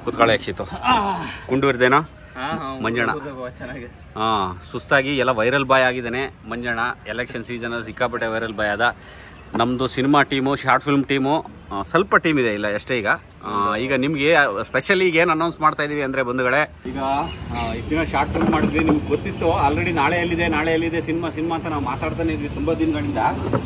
ಕುತ್ಕೊಳ್ಳಿ ಯಕ್ಷಿತು ಕುಂಡೂರ್ದೇನೋ ಮಂಜಣ್ಣ. ಚೆನ್ನಾಗಿ ಹಾಂ ಸುಸ್ತಾಗಿ ಎಲ್ಲ ವೈರಲ್ ಬಾಯ್ ಆಗಿದ್ದಾನೆ ಮಂಜಣ್ಣ ಎಲೆಕ್ಷನ್ ಸೀಸನಲ್ಲಿ ಸಿಕ್ಕಾಪಟ್ಟೆ ವೈರಲ್ ಬಾಯ್ ಅದ ನಮ್ಮದು cinema team short film team ಸ್ವಲ್ಪ ಟೀಮ್ ಇದೆ ಇಲ್ಲ ಅಷ್ಟೇ ಈಗ ಆ, ಈಗ ನಿಮಗೆ ಸ್ಪೆಷಲಿ ಈಗ ಏನು ಅನೌನ್ಸ್ ಮಾಡ್ತಾ ಇದೀವಿ ಅಂದರೆ ಬಂಧುಗಳೇ ಈಗ ಇಷ್ಟು ದಿನ ಶಾರ್ಟ್ ಫಿಲ್ಮ್ ಮಾಡಿದ್ವಿ ನಿಮ್ಗೆ ಗೊತ್ತಿತ್ತು ಆಲ್ರೆಡಿ ನಾಳೆ ಎಲ್ಲಿದೆ ನಾಳೆ ಎಲ್ಲಿದೆ ಸಿನಿಮಾ ಸಿನಿಮಾ ಅಂತ ನಾವು ಮಾತಾಡ್ತಾನೆ ಇದ್ವಿ ತುಂಬ ದಿನಗಳಿಂದ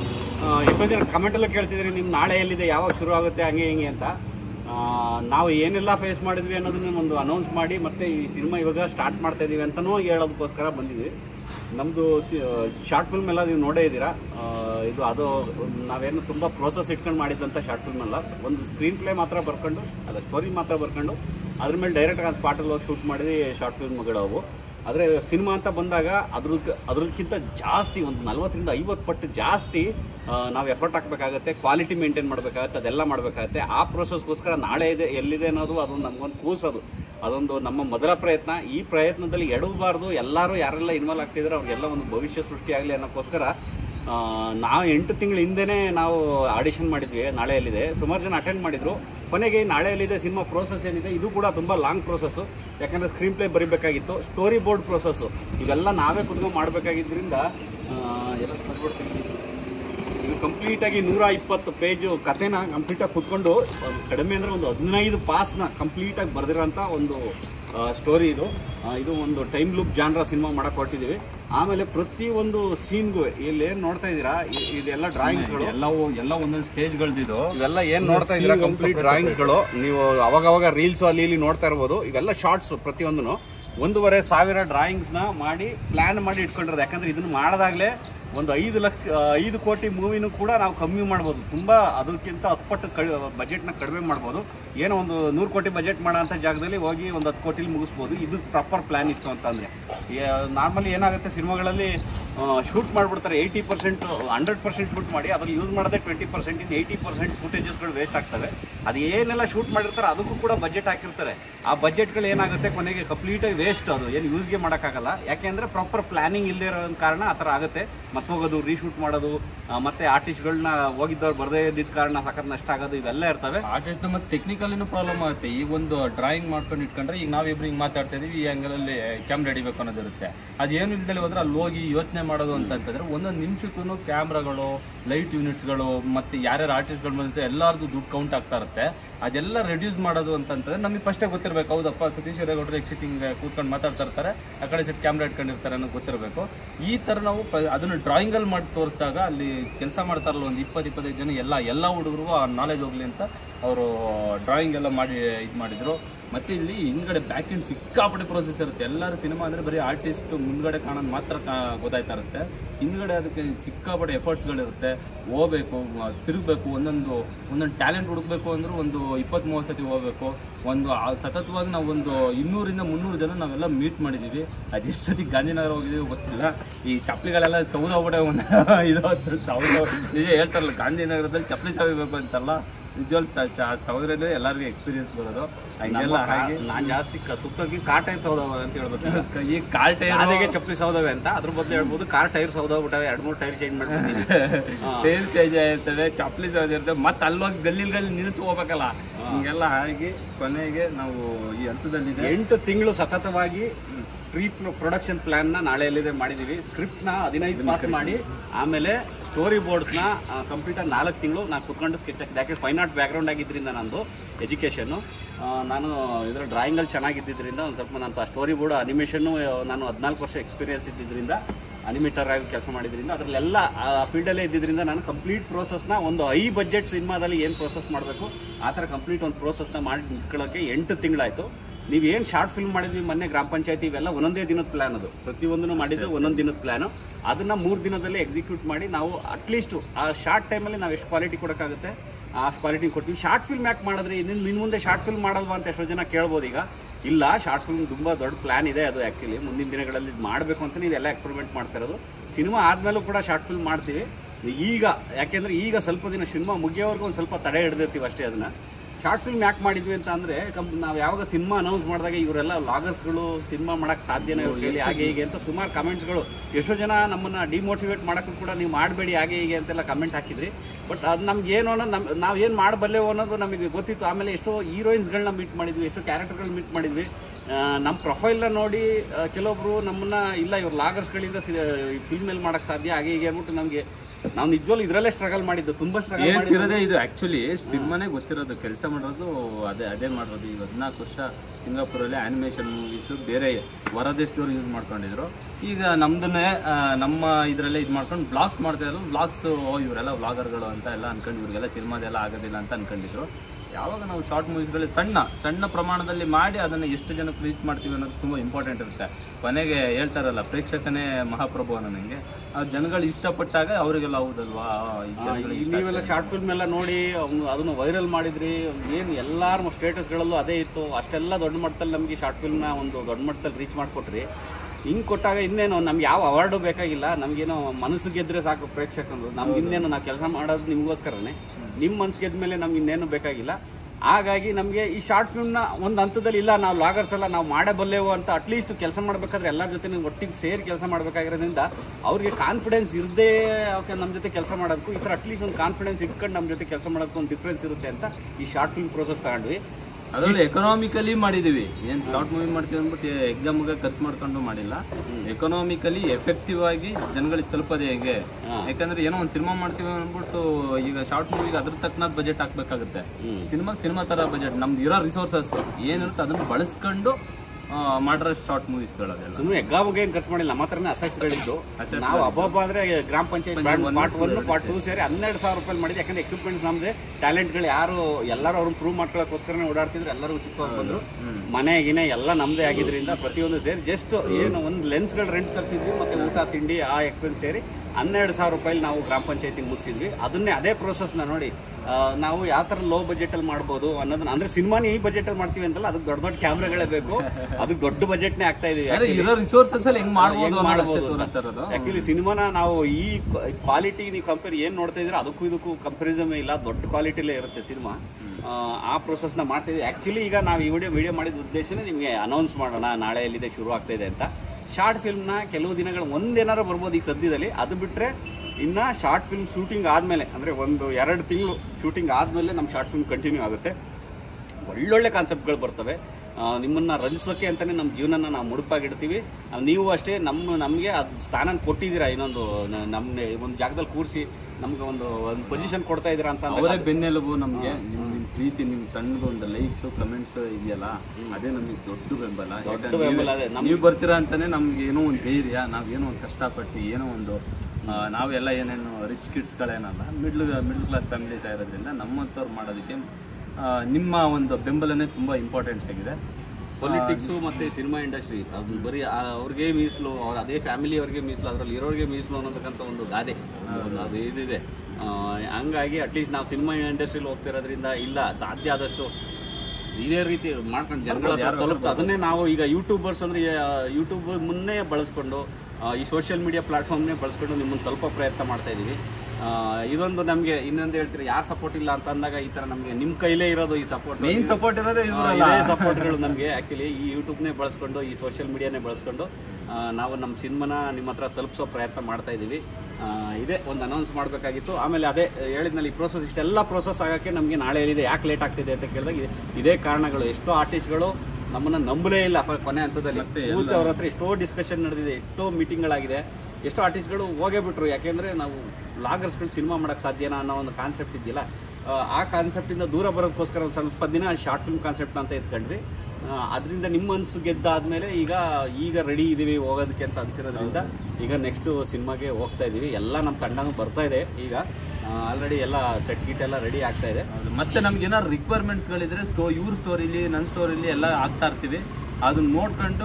ಆ, ಎಷ್ಟೋ ಜನ ಕಮೆಂಟೆಲ್ಲ ಕೇಳ್ತಿದ್ರಿ ನಿಮ್ಮ ನಾಳೆ ಎಲ್ಲಿದೆ ಯಾವಾಗ ಶುರು ಆಗುತ್ತೆ ಹಂಗೆ ಹಿಂಗೆ ಅಂತ ಆ, ನಾವು ಏನೆಲ್ಲ ಫೇಸ್ ಮಾಡಿದ್ವಿ ಅನ್ನೋದನ್ನ ಒಂದು ಅನೌನ್ಸ್ ಮಾಡಿ ಮತ್ತೆ ಈ ಸಿನಿಮಾ ಇವಾಗ ಸ್ಟಾರ್ಟ್ ಮಾಡ್ತಾ ಇದೀವಿ ಅಂತಲೂ ಹೇಳೋದಕ್ಕೋಸ್ಕರ ಬಂದಿದ್ವಿ ನಮ್ಮದು ಶಾರ್ಟ್ ಫಿಲ್ಮ್ ಎಲ್ಲ ನೀವು ನೋಡೇ ಇದ್ದೀರಾ ಆ, ಇದು ಅದು ನಾವೇನು ತುಂಬ ಪ್ರೋಸೆಸ್ ಇಟ್ಕೊಂಡು ಮಾಡಿದ್ದಂಥ ಶಾರ್ಟ್ ಫಿಲ್ಮ್ ಅಲ್ಲ ಒಂದು ಸ್ಕ್ರೀನ್ ಪ್ಲೇ ಮಾತ್ರ ಬರ್ಕೊಂಡು ಅಲ್ಲ ಸ್ಟೋರಿ ಮಾತ್ರ ಬರ್ಕೊಂಡು ಅದ್ರ ಮೇಲೆ ಡೈರೆಕ್ಟ್ ಆಗಿ ಸ್ಪಾಟಲ್ಲಿ ಹೋಗಿ ಶೂಟ್ ಮಾಡಿದ್ವಿ ಶಾರ್ಟ್ ಫಿಲ್ಮ್ಗಳು ಅವು ಆದರೆ ಸಿನಿಮಾ ಅಂತ ಬಂದಾಗ ಅದ್ರ ಅದ್ರಕ್ಕಿಂತ ಜಾಸ್ತಿ ಒಂದು ನಲ್ವತ್ತರಿಂದ ಐವತ್ತು ಪಟ್ಟು ಜಾಸ್ತಿ ಆ, ನಾವು ಎಫರ್ಟ್ ಹಾಕಬೇಕಾಗತ್ತೆ ಕ್ವಾಲಿಟಿ ಮೇಂಟೈನ್ ಮಾಡಬೇಕಾಗತ್ತೆ ಅದೆಲ್ಲ ಮಾಡಬೇಕಾಗತ್ತೆ ಆ ಪ್ರೋಸೆಸ್ಗೋಸ್ಕರ ನಾಳೆ ಇದೆ ಎಲ್ಲಿದೆ ಅನ್ನೋದು ಅದೊಂದು ನಮಗೊಂದು ಕೂಸೋದು ಅದೊಂದು ನಮ್ಮ ಮೊದಲ ಪ್ರಯತ್ನ ಈ ಪ್ರಯತ್ನದಲ್ಲಿ ಎಡವಬಾರ್ದು ಎಲ್ಲರೂ ಯಾರೆಲ್ಲ ಇನ್ವಾಲ್ವ್ ಆಗ್ತಿದ್ದಾರೆ ಅವ್ರಿಗೆಲ್ಲ ಒಂದು ಭವಿಷ್ಯ ಸೃಷ್ಟಿಯಾಗಲಿ ಅನ್ನೋಕ್ಕೋಸ್ಕರ ಆ, ನಾವು ಎಂಟು ತಿಂಗಳ ಹಿಂದೆನೇ ನಾವು ಆಡಿಷನ್ ಮಾಡಿದ್ವಿ ನಾಳೆಯಲ್ಲಿದೆ ಸುಮಾರು ಜನ ಅಟೆಂಡ್ ಮಾಡಿದ್ರು ಕೊನೆಗೆ ನಾಳೆಯಲ್ಲಿದೆ ಸಿನಿಮಾ ಪ್ರೋಸೆಸ್ ಏನಿದೆ ಇದು ಕೂಡ ತುಂಬ ಲಾಂಗ್ ಪ್ರೋಸೆಸ್ಸು ಯಾಕಂದರೆ ಸ್ಕ್ರೀನ್ ಪ್ಲೇ ಬರೀಬೇಕಾಗಿತ್ತು ಸ್ಟೋರಿ ಬೋರ್ಡ್ ಪ್ರೋಸೆಸ್ಸು ಇವೆಲ್ಲ ನಾವೇ ಕುತ್ಕೊಂಡು ಮಾಡಬೇಕಾಗಿದ್ದರಿಂದ ಎಲ್ಲ ತಂದ್ಕೊಡ್ತೀನಿ. ಇದು ಕಂಪ್ಲೀಟಾಗಿ ನೂರ ಇಪ್ಪತ್ತು ಪೇಜು ಕಥೆನ ಕಂಪ್ಲೀಟಾಗಿ ಕುತ್ಕೊಂಡು ಒಂದು ಕಡಿಮೆ ಅಂದರೆ ಒಂದು ಹದಿನೈದು ಪಾಸ್ನ ಕಂಪ್ಲೀಟಾಗಿ ಬರೆದಿರೋಂಥ ಒಂದು ಸ್ಟೋರಿ ಇದು ಆ, ಇದು ಒಂದು ಟೈಮ್ ಲೂಪ್ ಜಾನ್ರ ಸಿನಿಮಾ ಮಾಡಕ್ಕೆ ಹೊರಟಿದ್ದೀವಿ ಆಮೇಲೆ ಪ್ರತಿ ಒಂದು ಸೀನ್ಗೂ ಇಲ್ಲಿ ಏನು ನೋಡ್ತಾ ಇದ್ದೀರಾ ಇ- ಇದೆಲ್ಲ ಡ್ರಾಯಿಂಗ್ಸ್ಗಳು ಎಲ್ಲವೂ ಎಲ್ಲ ಒಂದೊಂದು ಸ್ಟೇಜ್ಗಳ್ದಿದು ಇವೆಲ್ಲ ಏನ್ ನೋಡ್ತಾ ಇದ್ದೀರಾ ಕಂಪ್ಲೀಟ್ ಡ್ರಾಯಿಂಗ್ಸ್ಗಳು ನೀವು ಅವಾಗ ಅವಾಗ ರೀಲ್ಸ್ ಅಲ್ಲಿ ಇಲ್ಲಿ ನೋಡ್ತಾ ಇರ್ಬೋದು ಇವೆಲ್ಲ ಶಾರ್ಟ್ಸ್ ಪ್ರತಿಯೊಂದನ್ನು ಒಂದೂವರೆ ಸಾವಿರ ಡ್ರಾಯಿಂಗ್ಸ್ನ ಮಾಡಿ ಪ್ಲಾನ್ ಮಾಡಿ ಇಟ್ಕೊಂಡಿರೋದು ಯಾಕಂದ್ರೆ ಇದನ್ನ ಮಾಡಿದಾಗಲೇ ಒಂದು ಐದು ಲಕ್ಷ ಐದು ಕೋಟಿ ಮೂವಿನೂ ಕೂಡ ನಾವು ಕಮ್ಮಿ ಮಾಡ್ಬೋದು ತುಂಬ ಅದಕ್ಕಿಂತ ಹತ್ತು ಪಟ್ಟು ಕ ಬಜೆಟ್ನ ಕಡಿಮೆ ಮಾಡ್ಬೋದು ಏನೋ ಒಂದು ನೂರು ಕೋಟಿ ಬಜೆಟ್ ಮಾಡೋ ಅಂಥ ಜಾಗದಲ್ಲಿ ಹೋಗಿ ಒಂದು ಹತ್ತು ಕೋಟಿಲಿ ಮುಗಿಸ್ಬೋದು ಇದು ಪ್ರಾಪರ್ ಪ್ಲಾನ್ ಇತ್ತು ಅಂತಂದರೆ ನಾರ್ಮಲಿ ಏನಾಗುತ್ತೆ ಸಿನಿಮಾಗಳಲ್ಲಿ ಶೂಟ್ ಮಾಡಿಬಿಡ್ತಾರೆ eighty percent hundred percent shoot ಮಾಡಿ ಅದ್ರಲ್ಲಿ ಯೂಸ್ ಮಾಡೋದೇ ಟ್ವೆಂಟಿ ಪರ್ಸೆಂಟ್ ಇನ್ನು ಏಯ್ಟಿ ಪರ್ಸೆಂಟ್ ಫುಟೇಜಸ್ಗಳು ವೇಸ್ಟ್ ಆಗ್ತವೆ ಅದು ಏನೆಲ್ಲ ಶೂಟ್ ಮಾಡಿರ್ತಾರೆ ಅದಕ್ಕೂ ಕೂಡ ಬಜೆಟ್ ಹಾಕಿರ್ತಾರೆ ಆ ಬಜೆಟ್ಗಳು ಏನಾಗುತ್ತೆ ಕೊನೆಗೆ ಕಂಪ್ಲೀಟಾಗಿ ವೇಸ್ಟ್ ಅದು ಏನು ಯೂಸ್ಗೆ ಮಾಡೋಕ್ಕಾಗಲ್ಲ ಯಾಕೆಂದರೆ ಪ್ರಾಪರ್ ಪ್ಲಾನಿಂಗ್ ಇಲ್ಲದೆ ಇರೋ ಕಾರಣ ಆ ಥರ ಆಗುತ್ತೆ ಮತ್ತೆ ಹೋಗೋದು ರೀಶೂಟ್ ಮಾಡೋದು ಆ, ಮತ್ತೆ ಆರ್ಟಿಸ್ಟ್ಗಳನ್ನ ಹೋಗಿದ್ದವ್ರು ಬರದೇ ಇದ್ದಿದ್ದ ಕಾರಣ ಸಖತ್ ನಷ್ಟ ಆಗೋದು ಇವೆಲ್ಲ ಇರ್ತವೆ ಆರ್ಟಿಸ್ಟ್ ಮತ್ತೆ ಟೆಕ್ನಿಕಲಿನೂ ಪ್ರಾಬ್ಲಮ್ ಆಗುತ್ತೆ ಈಗ ಒಂದು ಡ್ರಾಯಿಂಗ್ ಮಾಡ್ಕೊಂಡು ಇಟ್ಕೊಂಡ್ರೆ ಈಗ ನಾವಿಬ್ರು ಹಿಂಗೆ ಮಾತಾಡ್ತಾ ಇದೀವಿ ಈ ಆ್ಯಂಗಲಲ್ಲಿ ಕ್ಯಾಮ್ರಾ ಹಿಡಿಬೇಕು ಅನ್ನೋದಿರುತ್ತೆ ಅದೇನು ಇಲ್ದಲ್ಲಿ ಹೋದ್ರೆ ಅಲ್ಲಿ ಹೋಗಿ ಯೋಚನೆ ಮಾಡೋದು ಅಂತ ಅಂತಂದ್ರೆ ಒಂದೊಂದು ನಿಮಿಷಕ್ಕೂ ಕ್ಯಾಮ್ರಾಗಳು ಲೈಟ್ ಯೂನಿಟ್ಸ್ಗಳು ಮತ್ತೆ ಯಾರ್ಯಾರು ಆರ್ಟಿಸ್ಟ್ಗಳು ಬಂದಿರುತ್ತೆ ಎಲ್ಲರದು ದುಡ್ಡು ಕೌಂಟ್ ಆಗ್ತಾ ಇರುತ್ತೆ ಅದೆಲ್ಲ ರೆಡ್ಯೂಸ್ ಮಾಡೋದು ಅಂತಂತಂದ್ರೆ ನಮಗೆ ಫಸ್ಟೇ ಗೊತ್ತಿರಬೇಕು ಹೌದಪ್ಪ ಸತೀಶ್ ಹಿರೇಗೌಡರು ಎಕ್ಸಿಟಿಂಗ್ ಕೂತ್ಕೊಂಡು ಮಾತಾಡ್ತಾ ಇರ್ತಾರೆ ಆ ಕಡೆ ಸೆಟ್ ಕ್ಯಾಮ್ರಾ ಇಟ್ಕೊಂಡಿರ್ತಾರೆ ಅನ್ನೋದು ಗೊತ್ತಿರಬೇಕು ಈ ಥರ ನಾವು ಫ- ಅದನ್ನು ಡ್ರಾಯಿಂಗಲ್ಲಿ ಮಾಡಿ ತೋರಿಸಿದಾಗ ಅಲ್ಲಿ ಕೆಲಸ ಮಾಡ್ತಾರಲ್ಲ ಒಂದು ಇಪ್ಪತ್ತು ಇಪ್ಪತ್ತೈದು ಜನ ಎಲ್ಲ ಎಲ್ಲ ಹುಡುಗರಿಗೂ ಆ ನಾಲೆಜ್ ಹೋಗಲಿ ಅಂತ ಅವರು ಡ್ರಾಯಿಂಗ್ ಎಲ್ಲ ಮಾಡಿ ಇದು ಮಾಡಿದರು ಮತ್ತು ಇಲ್ಲಿ ಹಿಂದ್ಗಡೆ ಬ್ಯಾಕ್ ಎಂಡ್ ಸಿಕ್ಕಾಪಟ್ಟೆ ಪ್ರೋಸೆಸ್ ಇರುತ್ತೆ ಎಲ್ಲರೂ ಸಿನಿಮಾ ಅಂದರೆ ಬರೀ ಆರ್ಟಿಸ್ಟ್ ಮುಂದ್ಗಡೆ ಕಾಣೋದು ಮಾತ್ರ ಕಾ ಗೊತ್ತಾಯ್ತಾ ಇರುತ್ತೆ ಹಿಂದ್ಗಡೆ ಅದಕ್ಕೆ ಸಿಕ್ಕಾಪಟ್ಟೆ ಎಫರ್ಟ್ಸ್ಗಳಿರುತ್ತೆ ಹೋಗ್ಬೇಕು ಮ- ತಿರುಗಬೇಕು ಒಂದೊಂದು ಒಂದೊಂದು ಟ್ಯಾಲೆಂಟ್ ಹುಡುಕ್ಬೇಕು ಅಂದರೂ ಒಂದು ಇಪ್ಪತ್ತ್ ಮೂವತ್ತು ಸತಿ ಹೋಗ್ಬೇಕು ಒಂದು ಆ- ಸತತವಾಗಿ ನಾವು ಒಂದು ಇನ್ನೂರಿಂದ ಮುನ್ನೂರು ಜನ ನಾವೆಲ್ಲ ಮೀಟ್ ಮಾಡಿದ್ದೀವಿ ಅದೆಷ್ಟು ಸತಿ ಗಾಂಧಿನಗರ ಹೋಗಿದ್ದೀವಿ ಗೊತ್ತಿಲ್ಲ ಈ ಚಪ್ಪಲಿಗಳೆಲ್ಲ ಸೌದ ಹೋಗ್ಬಿಟ್ಟೆ ಒಂದು ಇದು ಸೌದ ನಿಜ ಹೇಳ್ತಾರಲ್ಲ ಗಾಂಧಿನಗರದಲ್ಲಿ ಚಪ್ಪಲಿ ಸವಿಬೇಕು ಅಂತಲ್ಲ ನಿಜವಾಗ್ ಸೌದ್ರಲ್ಲೇ ಎಲ್ಲರಿಗೂ ಎಕ್ಸ್ಪೀರಿಯನ್ಸ್ ಬರೋದು ಹಂಗೆಲ್ಲ ಹಾಗೆ ನಾನು ಜಾಸ್ತಿ ಕ- ಸುತ್ತೋಗಿ ಕಾರ್ ಟೈರ್ ಸೌದವ ಅಂತ ಹೇಳ್ಬೇಕು ಈ ಕಾಲ್ ಟೈರ್ ಗಾದಿಗೆ ಚಪ್ಪಲಿ ಸೌದವೆ ಅಂತ ಅದ್ರ ಬದಲು ಹೇಳ್ಬೋದು ಕಾರ್ ಟೈರ್ ಸೌದೋಗ್ಬಿಟ್ಟವೆ ಎರಡು ಮೂರು ಟೈರ್ ಚೇಂಜ್ ಮಾಡ್ಬಿಟ್ಟಿದ್ದೀನಿ ಟೈರ್ ಚೇಂಜ್ ಆಗಿರ್ತದೆ ಚಪ್ಪಲಿ ಸೌದ ಇರ್ತದೆ ಮತ್ತೆ ಅಲ್ಲೋಗಿ ಗಲ್ಲಿಲ್ ಗಲ್ಲಿ ನಿಲ್ಲಿಸಿ ಹೋಗ್ಬೇಕಲ್ಲ ಹಿಂಗೆಲ್ಲ ಆಗಿ ಕೊನೆಗೆ ನಾವು ಈ ಹಂತದಲ್ಲಿದೆ ಎಂಟು ತಿಂಗಳು ಸತತವಾಗಿ ಪ್ರೀ ಪ್ರೊಡಕ್ಷನ್ ಪ್ಲಾನ್ನ ನಾಳೆ ಎಲ್ಲಿದೆ ಮಾಡಿದ್ದೀವಿ ಸ್ಕ್ರಿಪ್ಟ್ನ ಹದಿನೈದು ಪಾಸ್ ಮಾಡಿ ಆಮೇಲೆ ಸ್ಟೋರಿ ಬೋರ್ಡ್ಸ್ನ ಕಂಪ್ಲೀಟಾಗಿ ನಾಲ್ಕು ತಿಂಗಳು ನಾನು ಕುತ್ಕೊಂಡು ಸ್ಕೆಚ್ ಹಾಕಿದ್ದೆ ಯಾಕೆ ಫೈನ್ ಆರ್ಟ್ ಬ್ಯಾಕ್ಗ್ರೌಂಡ್ ಆಗಿದ್ದರಿಂದ ನಂದು ಎಜುಕೇಷನ್ನು ನಾನು ಇದರ ಡ್ರಾಯಿಂಗಲ್ಲಿ ಚೆನ್ನಾಗಿದ್ದರಿಂದ ಒಂದು ಸ್ವಲ್ಪ ನಾನು ಸ್ಟೋರಿ ಬೋರ್ಡ್ ಅನಿಮೇಷನ್ನು ನಾನು ಹದಿನಾಲ್ಕು ವರ್ಷ ಎಕ್ಸ್ಪೀರಿಯನ್ಸ್ ಇದ್ದಿದ್ದರಿಂದ ಅನಿಮೇಟರ್ ಆಗಿ ಕೆಲಸ ಮಾಡಿದ್ರಿಂದ ಅದರಲ್ಲೆಲ್ಲ ಆ ಫೀಲ್ಡಲ್ಲೇ ಇದ್ದಿದ್ದರಿಂದ ನಾನು ಕಂಪ್ಲೀಟ್ ಪ್ರೋಸೆಸ್ನ ಒಂದು ಐ ಬಜೆಟ್ ಸಿನಿಮಾದಲ್ಲಿ ಏನು ಪ್ರೋಸೆಸ್ ಮಾಡಬೇಕು ಆ ಥರ ಕಂಪ್ಲೀಟ್ ಒಂದು ಪ್ರೋಸೆಸ್ನ ಮಾಡಿ ನಿಂತ್ಕೊಳ್ಳೋಕ್ಕೆ ಎಂಟು ತಿಂಗಳಾಯಿತು ನೀವು ಏನು ಶಾರ್ಟ್ ಫಿಲ್ಮ್ ಮಾಡಿದ್ವಿ ಮೊನ್ನೆ ಗ್ರಾಮ ಪಂಚಾಯತಿ ಇವೆಲ್ಲ ಒಂದೊಂದೇ ದಿನದ ಪ್ಲಾನ್ ಅದು ಪ್ರತಿಯೊಂದನ್ನು ಮಾಡಿದ್ದು ಒಂದೊಂದು ದಿನದ ಪ್ಲಾನು ಅದನ್ನು ಮೂರು ದಿನದಲ್ಲಿ ಎಕ್ಸಿಕ್ಯೂಟ್ ಮಾಡಿ ನಾವು ಅಟ್ಲೀಸ್ಟು ಆ ಶಾರ್ಟ್ ಟೈಮಲ್ಲಿ ನಾವು ಎಷ್ಟು ಕ್ವಾಲಿಟಿ ಕೊಡೋಕ್ಕಾಗುತ್ತೆ ಆ ಕ್ವಾಲಿಟಿ ಕೊಡ್ತೀವಿ ಶಾರ್ಟ್ ಫಿಲ್ಮ್ ಯಾಕೆ ಮಾಡಿದ್ರೆ ಇನ್ನು ನಿನ್ನ ಮುಂದೆ ಶಾರ್ಟ್ ಫಿಲ್ಮ್ ಮಾಡೋಲ್ವಾ ಅಂತ ಎಷ್ಟೋ ಜನ ಕೇಳ್ಬೋದು ಈಗ ಇಲ್ಲ ಶಾರ್ಟ್ ಫಿಲ್ಮ್ ತುಂಬ ದೊಡ್ಡ ಪ್ಲಾನ್ ಇದೆ ಅದು ಆ್ಯಕ್ಚುಲಿ ಮುಂದಿನ ದಿನಗಳಲ್ಲಿ ಇದು ಮಾಡಬೇಕು ಅಂತಲೇ ಇದೆಲ್ಲ ಎಕ್ಸ್ಪೆರಿಮೆಂಟ್ ಮಾಡ್ತಾ ಇರೋದು ಸಿನಿಮಾ ಆದಮೇಲೂ ಕೂಡ ಶಾರ್ಟ್ ಫಿಲ್ಮ್ ಮಾಡ್ತೀವಿ ಈಗ ಯಾಕೆಂದರೆ ಈಗ ಸ್ವಲ್ಪ ದಿನ ಸಿನಿಮಾ ಮುಗಿಯೋವರೆಗೂ ಒಂದು ಸ್ವಲ್ಪ ತಡೆ ಹಿಡ್ದಿರ್ತೀವಿ ಅಷ್ಟೇ ಅದನ್ನು ಶಾರ್ಟ್ ಫಿಲ್ಮ್ ಯಾಕೆ ಮಾಡಿದ್ವಿ ಅಂತ ಅಂದ್ರೆ ಕಂ- ನಾವು ಯಾವಾಗ ಸಿನಿಮಾ ಅನೌನ್ಸ್ ಮಾಡಿದಾಗ ಇವರೆಲ್ಲ ವ್ಲಾಗರ್ಸ್ಗಳು ಸಿನಿಮಾ ಮಾಡಕ್ ಸಾಧ್ಯನೇ ಇವ್ರು ಹೇಳಿ ಹಾಗೆ ಹೀಗೆ ಅಂತ ಸುಮಾರು ಕಮೆಂಟ್ಸ್ಗಳು ಎಷ್ಟೋ ಜನ ನಮ್ಮನ್ನ ಡಿಮೋಟಿವೇಟ್ ಮಾಡೋಕ್ಕೂ ಕೂಡ ನೀವು ಮಾಡಬೇಡಿ ಹಾಗೆ ಹೀಗೆ ಅಂತೆಲ್ಲ ಕಮೆಂಟ್ ಹಾಕಿದ್ರಿ ಬಟ್ ಅದು ನಮ್ಗೆ ಏನು ಅನ್ನೋದು ನಮ್ ನಾವು ಏನು ಮಾಡಬಲ್ಲೆವು ಅನ್ನೋದು ನಮಗೆ ಗೊತ್ತಿತ್ತು ಆಮೇಲೆ ಎಷ್ಟೋ ಹೀರೋಯಿನ್ಸ್ಗಳನ್ನ ಮೀಟ್ ಮಾಡಿದ್ವಿ ಎಷ್ಟೋ ಕ್ಯಾರೆಕ್ಟರ್ಗಳನ್ನ ಮೀಟ್ ಮಾಡಿದ್ವಿ ಆ, ನಮ್ಮ ಪ್ರೊಫೈಲ್ನ ನೋಡಿ ಆ, ಕೆಲವೊಬ್ರು ನಮ್ಮನ್ನ ಇಲ್ಲ ಇವ್ರು ಲಾಗರ್ಸ್ಗಳಿಂದ ಫಿಲ್ಮ್ ಮೇಲೆ ಮಾಡಕ್ ಸಾಧ್ಯ ಹಾಗೆ ಹೀಗೆ ಅಂದ್ಬಿಟ್ಟು ನಮಗೆ ನಾವು ನಿಜವಾಗ್ಲೂ ಇದರಲ್ಲೇ ಸ್ಟ್ರಗಲ್ ಮಾಡಿದ್ದು ತುಂಬಾ ಸ್ಟ್ರಗಲ್ ಏನ್ ಮಾಡಿದ್ದು ಇರೋದೇ ಇದು ಆಕ್ಚುಲಿ ಸಿನಿಮಾನೇ ಗೊತ್ತಿರೋದು ಕೆಲಸ ಮಾಡೋದು ಅದೇ ಅದೇ ಮಾಡೋದು ಈಗ ಹದಿನಾಲ್ಕು ವರ್ಷ ಸಿಂಗಾಪುರಲ್ಲಿ ಆನಿಮೇಷನ್ ಮೂವೀಸ್ ಬೇರೆ ಹೊರ ದೇಶದವ್ರು ಯೂಸ್ ಮಾಡ್ಕೊಂಡಿದ್ರು ಈಗ ನಮ್ದನ್ನೇ ಆ, ನಮ್ಮ ಇದರಲ್ಲೇ ಇದು ಮಾಡ್ಕೊಂಡು ಬ್ಲಾಗ್ಸ್ ಮಾಡ್ತಾ ಇದ್ರು ಬ್ಲಾಗ್ಸ್ ಇವರೆಲ್ಲ ವ್ಲಾಗರ್ಗಳು ಅಂತ ಎಲ್ಲ ಅನ್ಕೊಂಡು ಇವ್ರಿಗೆಲ್ಲ ಸಿನಿಮಾದೆಲ್ಲ ಆಗೋದಿಲ್ಲ ಅಂತ ಅನ್ಕೊಂಡಿದ್ರು ಯಾವಾಗ ನಾವು ಶಾರ್ಟ್ ಮೂವೀಸ್ಗಳು ಸಣ್ಣ ಸಣ್ಣ ಪ್ರಮಾಣದಲ್ಲಿ ಮಾಡಿ ಅದನ್ನು ಎಷ್ಟು ಜನಕ್ಕೆ ರೀಚ್ ಮಾಡ್ತೀವಿ ಅನ್ನೋದು ತುಂಬ ಇಂಪಾರ್ಟೆಂಟ್ ಇರುತ್ತೆ ಕೊನೆಗೆ ಹೇಳ್ತಾರಲ್ಲ ಪ್ರೇಕ್ಷಕನೇ ಮಹಾಪ್ರಭು ಅನ್ನೋ ನನಗೆ ಆ ಜನಗಳು ಇಷ್ಟಪಟ್ಟಾಗ ಅವರಿಗೆಲ್ಲ ಹೌದಲ್ವಾ ಈ ಜನಗಳು ಈಗ ನೀವೆಲ್ಲ ಶಾರ್ಟ್ ಫಿಲ್ಮ್ ಎಲ್ಲ ನೋಡಿ ಅವ್ನು ಅದನ್ನು ವೈರಲ್ ಮಾಡಿದ್ರಿ ಏನು ಎಲ್ಲಾರ ಸ್ಟೇಟಸ್ಗಳಲ್ಲೂ ಅದೇ ಇತ್ತು ಅಷ್ಟೆಲ್ಲ ದೊಡ್ಡ ಮಟ್ಟದಲ್ಲಿ ನಮಗೆ ಶಾರ್ಟ್ ಫಿಲ್ಮ್ನ ಒಂದು ದೊಡ್ಡ ಮಟ್ಟದಲ್ಲಿ ರೀಚ್ ಮಾಡಿಕೊಟ್ರಿ ಹಿಂಗೆ ಕೊಟ್ಟಾಗ ಇನ್ನೇನು ನಮ್ಗೆ ಯಾವ ಅವಾರ್ಡು ಬೇಕಾಗಿಲ್ಲ ನಮಗೇನೋ ಮನಸ್ಸು ಗೆದ್ರೆ ಸಾಕು ಪ್ರೇಕ್ಷಕರು ನಮ್ಗೆ ಇನ್ನೇನು ನಾವು ಕೆಲಸ ಮಾಡೋದು ನಿಮಗೋಸ್ಕರನೇ ನಿಮ್ಮ ಮನಸ್ಸು ಗೆದ್ದ ಮೇಲೆ ನಮ್ಗೆ ಇನ್ನೇನು ಬೇಕಾಗಿಲ್ಲ ಹಾಗಾಗಿ ನಮಗೆ ಈ ಶಾರ್ಟ್ ಫಿಲ್ಮ್ನ ಒಂದು ಹಂತದಲ್ಲಿ ಇಲ್ಲ ನಾವು ಲಾಗರ್ಸ್ ಎಲ್ಲ ನಾವು ಮಾಡಬಲ್ಲೆವು ಅಂತ ಅಟ್ಲೀಸ್ಟ್ ಕೆಲಸ ಮಾಡಬೇಕಾದ್ರೆ ಎಲ್ಲರ ಜೊತೆ ಒಟ್ಟಿಗೆ ಸೇರಿ ಕೆಲಸ ಮಾಡಬೇಕಾಗಿರೋದ್ರಿಂದ ಅವ್ರಿಗೆ ಕಾನ್ಫಿಡೆನ್ಸ್ ಇರದೇ ಅವಕ್ಕೆ ನಮ್ಮ ಜೊತೆ ಕೆಲಸ ಮಾಡೋದಕ್ಕೂ ಈ ಥರ ಅಟ್ಲೀಸ್ಟ್ ಒಂದು ಕಾನ್ಫಿಡೆನ್ಸ್ ಇಟ್ಕೊಂಡು ನಮ್ಮ ಜೊತೆ ಕೆಲಸ ಮಾಡೋದಕ್ಕೂ ಒಂದು ಡಿಫ್ರೆನ್ಸ್ ಇರುತ್ತೆ ಅಂತ ಈ ಶಾರ್ಟ್ ಫಿಲ್ಮ್ ಪ್ರೋಸೆಸ್ ತಗೊಂಡ್ವಿ ಅದರಲ್ಲಿ ಎಕನಾಮಿಕಲಿ ಮಾಡಿದೀವಿ ಏನ್ ಶಾರ್ಟ್ ಮೂವಿ ಮಾಡ್ತೀವಿ ಅಂದ್ಬಿಟ್ಟು ಎಕ್ಸಾಮ್ಗೆ ಖರ್ಚು ಮಾಡ್ಕೊಂಡು ಮಾಡಿಲ್ಲ ಎಕನಾಮಿಕಲಿ ಎಫೆಕ್ಟಿವ್ ಆಗಿ ಜನಗಳಿಗೆ ತಲುಪೋದು ಹೇಗೆ ಯಾಕಂದ್ರೆ ಏನೋ ಒಂದು ಸಿನಿಮಾ ಮಾಡ್ತೀವಿ ಅಂದ್ಬಿಟ್ಟು ಈಗ ಶಾರ್ಟ್ ಮೂವಿಗೆ ಅದ್ರ ತಕ್ಕನಾದ ಬಜೆಟ್ ಹಾಕ್ಬೇಕಾಗುತ್ತೆ ಸಿನಿಮಾ ಸಿನಿಮಾ ತರ ಬಜೆಟ್ ನಮ್ದು ಇರೋ ರಿಸೋರ್ಸಸ್ ಏನಿರುತ್ತೆ ಅದನ್ನ ಬಳಸ್ಕೊಂಡು ಆ, ಮಾಡಿರೋ ಶಾರ್ಟ್ ಮೂವೀಸ್ಗಳದೆಲ್ಲ ಸುಮ್ಮನೆ ಎಗ್ಗಾಮಗೆ ಏನು ಖರ್ಚು ಮಾಡಿಲ್ಲ ನಮ್ಮ ಹತ್ರನೇ ಅಸೆಟ್ಸ್ಗಳಿದ್ದು ನಾವು ಹಬ್ಬ ಅಂದ್ರೆ ಗ್ರಾಮ panchayat part one part two ಸೇರಿ ಹನ್ನೆರಡು ಸಾವಿರ ರೂಪಾಯಿ ಮಾಡಿದ್ದು ಯಾಕಂದ್ರೆ ಎಕ್ವಿಪ್ಮೆಂಟ್ಸ್ ನಮ್ದೆ ಟ್ಯಾಲೆಂಟ್ಗಳು ಯಾರು ಎಲ್ಲರೂ ಅವ್ರನ್ನ ಪ್ರೂವ್ ಮಾಡ್ಕೊಳ್ಳೋಕ್ಕೋಸ್ಕರನೇ ಓಡಾಡ್ತಿದ್ರು ಎಲ್ಲರೂ ಉಚಿತವಾಗಿ ಬಂದ್ರು ಮನೆ ಗಿನೆ ಎಲ್ಲ ನಮ್ದೇ ಆಗಿದ್ರಿಂದ ಪ್ರತಿಯೊಂದು ಸೇರಿ ಜಸ್ಟ್ ಏನು ಒಂದು ಲೆನ್ಸ್ಗಳು ರೆಂಟ್ ತರಿಸಿದ್ವಿ ಮತ್ತೆ ಊಟ ತಿಂಡಿ ಆ ಎಕ್ಸ್ಪೆನ್ಸ್ ಸೇರಿ ಹನ್ನೆರಡು ಸಾವಿರ ರೂಪಾಯಿ ನಾವು ಗ್ರಾಮ ಪಂಚಾಯತಿಗೆ ಮುಗಿಸಿದ್ವಿ ಅದನ್ನೇ ಅದೇ ಪ್ರೋಸೆಸ್ನ ನೋಡಿ ಆ, ನಾವು ಯಾವ ಥರ ಲೋ ಬಜೆಟಲ್ಲಿ ಮಾಡ್ಬೋದು ಅನ್ನೋದನ್ನ ಅಂದ್ರೆ ಸಿನಿಮಾನ ಈ ಬಜೆಟಲ್ಲಿ ಮಾಡ್ತೀವಿ ಅಂತಲ್ಲ ಅದಕ್ಕೆ ದೊಡ್ಡ ದೊಡ್ಡ ಕ್ಯಾಮ್ರಾಗಳೇ ಬೇಕು ಅದಕ್ಕೆ ದೊಡ್ಡ ಬಜೆಟ್ನೇ ಆಗ್ತಾ ಇದೀವಿ ಅಂದ್ರೆ ಇರೋ ರಿಸೋರ್ಸಸ್ ಅಲ್ಲಿ ಹೆಂಗ್ ಮಾಡ್ಬೋದು ಹೆಂಗ್ ಅನ್ನೋದು ಮಾಡ್ಬೋದು ಅಷ್ಟೇ ಅಂತ. ತೋರಿಸ್ತಾ ಇರೋದು ಆಕ್ಚುಲಿ ಸಿನಿಮಾನ ನಾವು ಈ ಕ್ವಾಲಿಟಿ ನೀವು ಕಂಪೇರ್ ಏನು ನೋಡ್ತಾ ಇದ್ರೆ ಅದಕ್ಕೂ ಇದಕ್ಕೂ ಕಂಪ್ಯಾರಿಸಮ್ ಇಲ್ಲ ದೊಡ್ಡ ಕ್ವಾಲಿಟಿಲೇ ಇರುತ್ತೆ ಸಿನಿಮಾ ಆ ಪ್ರೊಸೆಸ್ನ ಮಾಡ್ತಿದ್ವಿ ಆ್ಯಕ್ಚುಲಿ ಈಗ ನಾವು ಈ ವಿಡಿಯೋ ವಿಡಿಯೋ ಮಾಡಿದ ಉದ್ದೇಶನೇ ನಿಮಗೆ ಅನೌನ್ಸ್ ಮಾಡೋಣ ನಾಳೆ ಎಲ್ಲಿದೆ ಶುರು ಆಗ್ತಾ ಇದೆ ಅಂತ ಶಾರ್ಟ್ ಫಿಲ್ಮ್ನ ಕೆಲವು ದಿನಗಳು ಒಂದೇನಾರು ಬರ್ಬೋದು ಈಗ ಸದ್ಯದಲ್ಲಿ ಅದು ಬಿಟ್ಟರೆ ಇನ್ನು ಶಾರ್ಟ್ ಫಿಲ್ಮ್ ಶೂಟಿಂಗ್ ಆದಮೇಲೆ ಅಂದರೆ ಒಂದು ಎರಡು ತಿಂಗಳು ಶೂಟಿಂಗ್ ಆದಮೇಲೆ ನಮ್ಮ ಶಾರ್ಟ್ ಫಿಲ್ಮ್ ಕಂಟಿನ್ಯೂ ಆಗುತ್ತೆ ಒಳ್ಳೊಳ್ಳೆ ಕಾನ್ಸೆಪ್ಟ್ಗಳು ಬರ್ತವೆ ಆ, ನಿಮ್ಮನ್ನ ರಂಜಿಸೋಕೆ ಅಂತಾನೆ ನಮ್ಮ ಜೀವನನ ನಾವು ಮುಡುಪಾಗಿಡ್ತೀವಿ ಆ, ನೀವು ಅಷ್ಟೇ ನಮ್ಮ ನಮಗೆ ಅದು ಸ್ಥಾನ ಕೊಟ್ಟಿದ್ದೀರಾ ಇನ್ನೊಂದು ನ- ನಮ್ಮನ್ನ ಒಂದು ಜಾಗದಲ್ಲಿ ಕೂರಿಸಿ ನಮ್ಗೆ ಒಂದು ಒಂದು ಪೊಸಿಷನ್ ಕೊಡ್ತಾ ಇದ್ದೀರಾ ಅಂತ ಅಂದಾಗ ಅವರೇ ಬೆನ್ನೆಲುಬು ನಮ್ಗೆ ನಿಮ್ ನಿಮ್ ಪ್ರೀತಿ ನಿಮ್ ಸಣ್ಣದು ಒಂದು ಲೈಕ್ಸ್ ಕಮೆಂಟ್ಸ್ ಇದೆಯಲ್ಲ ಅದೇ ನಮಗೆ ದೊಡ್ಡ ಬೆಂಬಲ ಯಾಕಂದ್ರೆ ಬೆಂಬಲ ಅದೇ. ನೀವು- ನೀವು ಬರ್ತೀರಾ ಅಂತಾನೆ ನಮ್ಗೆ ಏನೋ ಒಂದು ಧೈರ್ಯ ನಾವೇನೋ ಒಂದು ಕಷ್ಟಪಟ್ಟು ಏನೋ ಒಂದು ಆ, ನಾವೆಲ್ಲ ಏನೇನು ರಿಚ್ ಕಿಡ್ಸ್ಗಳೇನಲ್ಲ ಮಿಡ್ಲ್ ಮಿಡ್ಲ್ ಕ್ಲಾಸ್ ಫ್ಯಾಮಿಲೀಸ್ ಆಗಿರೋದ್ರಿಂದ ನಮ್ಮಂಥವ್ರು ಮಾಡೋದಕ್ಕೆ ಆ, ನಿಮ್ಮ ಒಂದು ಬೆಂಬಲನೇ ತುಂಬ ಇಂಪಾರ್ಟೆಂಟ್ ಆಗಿದೆ ಪೊಲಿಟಿಕ್ಸು ಮತ್ತೆ ಸಿನಿಮಾ ಇಂಡಸ್ಟ್ರಿ ಅದು ಬರೀ ಆ- ಅವ್ರಿಗೆ ಮೀಸಲು ಅವ್ರ ಅದೇ ಫ್ಯಾಮಿಲಿ ಅವ್ರಿಗೆ ಮೀಸಲು ಅದರಲ್ಲಿ ಇರೋರಿಗೆ ಮೀಸಲು ಅನ್ನೋದಕ್ಕಂತ ಒಂದು ಗಾದೆ ಒಂದು ಅದು ಇದಿದೆ ಆ, ಹಂಗಾಗಿ ಅಟ್ಲೀಸ್ಟ್ ನಾವು ಸಿನಿಮಾ ಇಂಡಸ್ಟ್ರಿಲಿ ಹೋಗ್ತಿರೋದ್ರಿಂದ ಇಲ್ಲ ಸಾಧ್ಯ ಆದಷ್ಟು ಇದೇ ರೀತಿ ಮಾಡ್ಕೊಂಡು ಜನಗಳ ಹತ್ರ ತಲುಪ್ತು ಅದನ್ನೇ ನಾವು ಈಗ ಯೂಟ್ಯೂಬರ್ಸ್ ಅಂದ್ರೆ ಯೂಟ್ಯೂಬ್ ಮುನ್ನೇ ಬಳಸ್ಕೊಂಡು ಆ, ಈ ಸೋಷಿಯಲ್ ಮೀಡಿಯಾ ಪ್ಲಾಟ್ಫಾರ್ಮ್ನೇ ಬಳಸ್ಕೊಂಡು ನಿಮ್ಮನ್ನು ತಲುಪೋ ಪ್ರಯತ್ನ ಮಾಡ್ತಾ ಇದೀವಿ ಆ, ಇದೊಂದು ನಮಗೆ ಇನ್ನೊಂದು ಹೇಳ್ತೀರಿ ಯಾರು ಸಪೋರ್ಟ್ ಇಲ್ಲ ಅಂತ ಅಂದಾಗ ಈ ತರ ನಮಗೆ ನಿಮ್ಮ ಕೈಲೇ ಇರೋದು ಈ ಸಪೋರ್ಟ್ ಮೇನ್ ಸಪೋರ್ಟ್ ಇರೋದೇ ಇವರಲ್ಲ ಇದೇ ಸಪೋರ್ಟ್ಗಳು ನಮಗೆ ಆ್ಯಕ್ಚುಲಿ ಈ ಯೂಟ್ಯೂಬ್ನೇ ಬಳಸ್ಕೊಂಡು ಈ ಸೋಷಿಯಲ್ ಮೀಡಿಯಾನೇ ಬಳಸ್ಕೊಂಡು ಆ, ನಾವು ನಮ್ಮ ಸಿನಿಮಾನ ನಿಮ್ಮ ಹತ್ರ ತಲುಪಿಸೋ ಪ್ರಯತ್ನ ಮಾಡ್ತಾ ಇದ್ದೀವಿ ಆ, ಇದೇ ಒಂದು ಅನೌನ್ಸ್ ಮಾಡಬೇಕಾಗಿತ್ತು ಆಮೇಲೆ ಅದೇ ಹೇಳಿದ್ನಲ್ಲಿ ಈ ಪ್ರೋಸೆಸ್ ಇಷ್ಟೆಲ್ಲ ಪ್ರೋಸೆಸ್ ಆಗೋಕ್ಕೆ ನಮಗೆ ನಾಳೆ ಏನಿದೆ ಯಾಕೆ ಲೇಟ್ ಆಗ್ತಿದೆ ಅಂತ ಕೇಳಿದಾಗ ಇದೆ- ಇದೇ ಕಾರಣಗಳು ಎಷ್ಟೋ ಆರ್ಟಿಸ್ಟ್ಗಳು ನಮ್ಮನ್ನ ನಂಬಲೇ ಇಲ್ಲ ಫ- ಕೊನೆ ಹಂತದಲ್ಲಿ ಮತ್ತೆ ಕೂತು ಅವ್ರ ಹತ್ರ ಎಷ್ಟೋ ಡಿಸ್ಕಷನ್ ನಡೆದಿದೆ ಎಷ್ಟೋ ಮೀಟಿಂಗ್ಗಳಾಗಿದೆ ಎಷ್ಟೋ ಆರ್ಟಿಸ್ಟ್ಗಳು ಹೋಗೇ ಬಿಟ್ರು ಯಾಕೆಂದರೆ ನಾವು ಲಾಗರ್ಸ್ಗಳು ಸಿನಿಮಾ ಮಾಡೋಕ್ಕೆ ಸಾಧ್ಯನಾ ಅನ್ನೋ ಒಂದು ಕಾನ್ಸೆಪ್ಟ್ ಇದೆಯಲ್ಲ ಆ, ಆ ಕಾನ್ಸೆಪ್ಟಿಂದ ದೂರ ಬರೋದಕ್ಕೋಸ್ಕರ ಒಂದು ಸ್ವಲ್ಪ ದಿನ ಶಾರ್ಟ್ ಫಿಲ್ಮ್ ಕಾನ್ಸೆಪ್ಟ್ ಅಂತ ಎತ್ಕೊಂಡ್ವಿ ಅದರಿಂದ ನಿಮ್ಮ ಮನಸ್ಸು ಗೆದ್ದಾದ್ಮೇಲೆ ಈಗ ಈಗ ರೆಡಿ ಇದ್ದೀವಿ ಹೋಗೋದಕ್ಕೆ ಅಂತ ಅನ್ಸಿರೋದ್ರಿಂದ ಈಗ ನೆಕ್ಸ್ಟು ಸಿನಿಮಾಗೆ ಹೋಗ್ತಾ ಇದ್ದೀವಿ ಎಲ್ಲ ನಮ್ಮ ತಂಡನೂ ಬರ್ತಾ ಇದೆ ಈಗ ಆಲ್ರೆಡಿ ಎಲ್ಲ ಸೆಟ್ ಗಿಟ್ ಎಲ್ಲ ರೆಡಿ ಆಗ್ತಾ ಇದೆ ಹೌದು. ಮತ್ತೆ ನಮ್ಗೆ ಏನಾದ್ರು ರಿಕ್ವೈರ್ಮೆಂಟ್ಸ್ಗಳಿದ್ರೆ ಸ್ಟೋ ಇವ್ರ ಸ್ಟೋರಿಲಿ ನನ್ನ ಸ್ಟೋರಿಲಿ ಎಲ್ಲ ಆಗ್ತಾ ಇರ್ತೀವಿ ಅದನ್ನ ನೋಡ್ಕೊಂಡು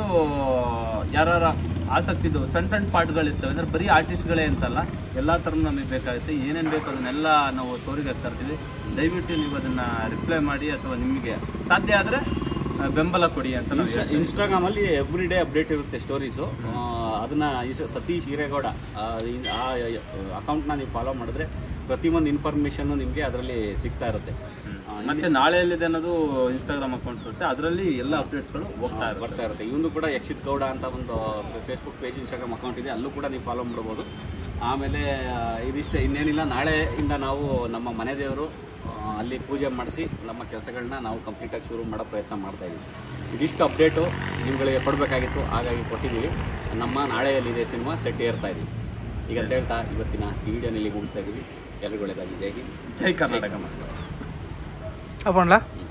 ಯಾರ ಆಸಕ್ತಿ ಇದ್ದು ಸಣ್ಣ ಸಣ್ಣ ಪಾರ್ಟ್ಗಳಿರ್ತವೆ ಅಂದ್ರೆ ಬರೀ ಆರ್ಟಿಸ್ಟ್ಗಳೇ ಅಂತಲ್ಲ ಎಲ್ಲ ಥರ ನಮಗೆ ಬೇಕಾಗುತ್ತೆ ಏನೇನು ಬೇಕು ಅದನ್ನೆಲ್ಲ ನಾವು ಸ್ಟೋರಿಗೆ ಹಾಕ್ತಾ ಇರ್ತೀವಿ ದಯವಿಟ್ಟು ನೀವು ಅದನ್ನ ರಿಪ್ಲೈ ಮಾಡಿ ಅಥವಾ ನಿಮಗೆ ಸಾಧ್ಯ ಆದರೆ ಬೆಂಬಲ ಕೊಡಿ ಅಂತ ನಾವು ಇನ್ಸ್ಟಾ ಇನ್ಸ್ಟಾಗ್ರಾಮಲ್ಲಿ ಎವ್ರಿ ಡೇ ಅಪ್ಡೇಟ್ ಇರುತ್ತೆ ಸ್ಟೋರೀಸು ಅದನ್ನ ಇಸ್- ಸತೀಶ್ ಹಿರೇಗೌಡ ಆ, ಇನ್- ಆ ಅಕೌಂಟ್ನ ನೀವು ಫಾಲೋ ಮಾಡಿದ್ರೆ ಪ್ರತಿಯೊಂದು ಇನ್ಫಾರ್ಮೇಷನ್ನು ನಿಮಗೆ ಅದರಲ್ಲಿ ಸಿಗ್ತಾ ಇರುತ್ತೆ ಆ, ಮತ್ತೆ ನಾಳೆ ಎಲ್ಲಿದೆ ಅನ್ನೋದು ಇನ್ಸ್ಟಾಗ್ರಾಮ್ ಅಕೌಂಟ್ ಇರುತ್ತೆ ಅದರಲ್ಲಿ ಎಲ್ಲ ಅಪ್ಡೇಟ್ಸ್ಗಳು ಹೋಗ್ತಾ ಇರುತ್ತೆ ಬರ್ತಾ ಇರುತ್ತೆ ಇವನು ಕೂಡ ಯಕ್ಷಿತ್ ಗೌಡ ಅಂತ ಒಂದು ಫೇಸ್ಬುಕ್ ಪೇಜ್ ಇನ್ಸ್ಟಾಗ್ರಾಮ್ ಅಕೌಂಟ್ ಇದೆ ಅಲ್ಲೂ ಕೂಡ ನೀವು ಫಾಲೋ ಮಾಡ್ಬೋದು ಆಮೇಲೆ ಆ, ಇದಿಷ್ಟೇ ಇನ್ನೇನಿಲ್ಲ ನಾಳೆಯಿಂದ ನಾವು ನಮ್ಮ ಮನೆ ದೇವರು ಆ, ಅಲ್ಲಿ ಪೂಜೆ ಮಾಡಿಸಿ ನಮ್ಮ ಕೆಲಸಗಳನ್ನ ನಾವು ಕಂಪ್ಲೀಟಾಗಿ ಶುರು ಮಾಡೋ ಪ್ರಯತ್ನ ಮಾಡ್ತಾ ಇದ್ದೀವಿ ಇದಿಷ್ಟು ಅಪ್ಡೇಟು ನಿಮ್ಗಳಿಗೆ ಕೊಡಬೇಕಾಗಿತ್ತು ಹಾಗಾಗಿ ಕೊಟ್ಟಿದ್ದೀವಿ ನಮ್ಮ ನಾಳೆಯಲ್ಲಿದೆ ಸಿನಿಮಾ ಸೆಟ್ ಏರ್ತಾ ಇದ್ದೀವಿ ಈಗ ಅಂತ ಹೇಳ್ತಾ ಇವತ್ತಿನ ಈ ವಿಡಿಯೋನಲ್ಲಿ ಮುಗಿಸ್ತಾ ಇದ್ದೀವಿ ಎಲ್ಲರಿಗೂ ಒಳ್ಳೆಯದಾಗಿ ಜೈ ಹಿಂದ್ ಜೈ ಕರ್ನಾಟಕ ಕರ್ನಾಟಕ ಅಪ್ಪಣ್ಣ